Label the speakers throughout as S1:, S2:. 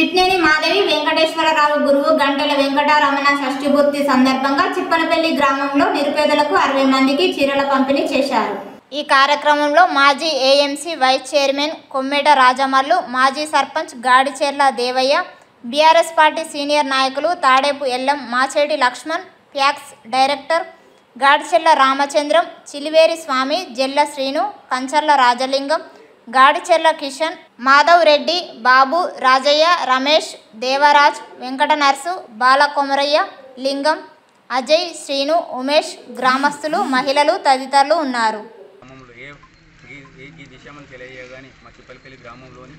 S1: పిట్నేని మాదేవి వెంకటేశ్వరరావు గురువు గంటల వెంకటరమణ షష్ఠిపూర్తి సందర్భంగా చిప్పనపల్లి గ్రామంలో నిరుపేదలకు అరవై మందికి చీరల పంపిణీ చేశారు ఈ కార్యక్రమంలో మాజీ AMC vice chairman Kommeta Rajamallu మాజీ sarpanch Gadicherla Devaiah BRS party senior నాయకులు తాడేపు ఎల్లం మాచేటి లక్ష్మణ్ ప్యాక్స్ డైరెక్టర్ గాడిచెర్ల రామచంద్రం చిలివేరి స్వామి జెల్ల శ్రీను కంచర్ల రాజలింగం గాడిచెర్ల కిషన్ మాధవ్ రెడ్డి బాబు రాజయ్య రమేష్ దేవరాజ్ వెంకట నర్సు బాలకొమరయ్య లింగం అజయ్ శ్రీను ఉమేష్ గ్రామస్తులు మహిళలు తదితరులు ఉన్నారు
S2: గ్రామంలో ఏ ఈ- ఏ ఈ విషయమని తెలియజేయగానే మా చిప్పలపల్లి గ్రామంలోని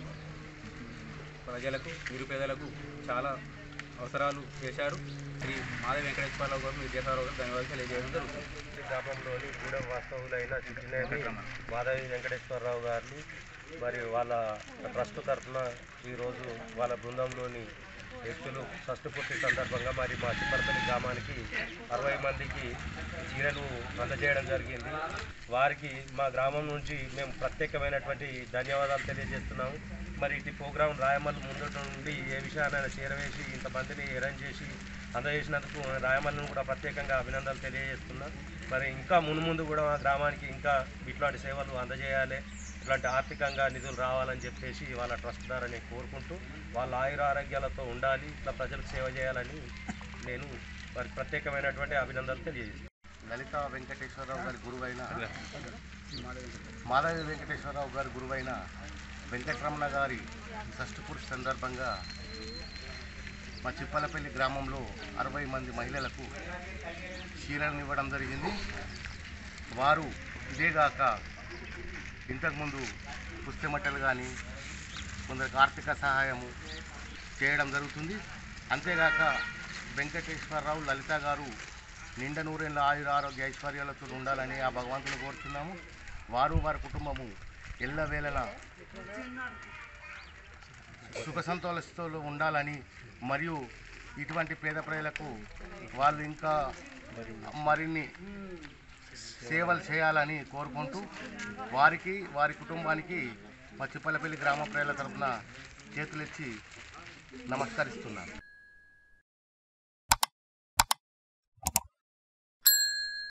S2: ప్రజలకు నిరుపేదలకు చాలా అవసరాలు చేశారు శ్రీ మాధవ వెంకటేశ్వరరావు గారు విద్యాసారావు గారు ధన్యవాదాలు తెలియజేయడం జరుగుతుంది
S3: గ్రామంలోని గూడెం వాస్తవులైన చిట్టినేని మాధవి వెంకటేశ్వరరావు గారిని మరి వాళ్ళ ట్రస్ట్ తరఫున ఈరోజు వాళ్ళ బృందంలోని వ్యక్తులు షష్ఠి పూర్తి సందర్భంగా మరి మా చిప్పరపల్లి గ్రామానికి అరవై మందికి చీరలు అందజేయడం జరిగింది వారికి మా గ్రామం నుంచి మేము ప్రత్యేకమైనటువంటి ధన్యవాదాలు తెలియజేస్తున్నాము మరి ఇటు ప్రోగ్రాం రాయమల్లి ముందు నుండి ఏ విషయాన్ని చేరవేసి ఇంతమందిని అరేంజ్ చేసి అందజేసినందుకు రాయమల్లిని కూడా ప్రత్యేకంగా అభినందనలు తెలియజేస్తున్నాం మరి ఇంకా మున్ముందు కూడా మా గ్రామానికి ఇంకా ఇట్లాంటి సేవలు అందజేయాలి ఇట్లాంటి ఆర్థికంగా నిధులు రావాలని చెప్పేసి వాళ్ళ ట్రస్ట్ ద్వారా నేను కోరుకుంటూ వాళ్ళ ఆయుర ఆరోగ్యాలతో ఉండాలి ఇట్లా ప్రజలకు సేవ చేయాలని నేను వారికి ప్రత్యేకమైనటువంటి అభినందనలు తెలియజేస్తాను
S4: లలిత వెంకటేశ్వరరావు గారి గురువైన మాధవి వెంకటేశ్వరరావు గారి గురువైన వెంకటరమణ గారి షష్ఠపురుష సందర్భంగా మా చిప్పలపల్లి గ్రామంలో అరవై మంది మహిళలకు చీరలను ఇవ్వడం జరిగింది వారు ఇదేగాక ఇంతకుముందు పుస్తమట్టలు కానీ కొందరికి ఆర్థిక సహాయము చేయడం జరుగుతుంది అంతేగాక వెంకటేశ్వరరావు లలిత గారు నిండ నూరేళ్ళ ఆయుర ఆరోగ్య ఐశ్వర్యాలతో ఉండాలని ఆ భగవంతుని కోరుతున్నాము వారు వారి కుటుంబము ఎల్లవేళలా సుఖ సంతోషాలతో ఉండాలని మరియు ఇటువంటి పేద ప్రజలకు వాళ్ళు ఇంకా మరిన్ని సేవలు చేయాలని కోరుకుంటూ వారికి వారి కుటుంబానికి మా చిప్పలపల్లి గ్రామ ప్రజల తరఫున చేతులెత్తి నమస్కరిస్తున్నాను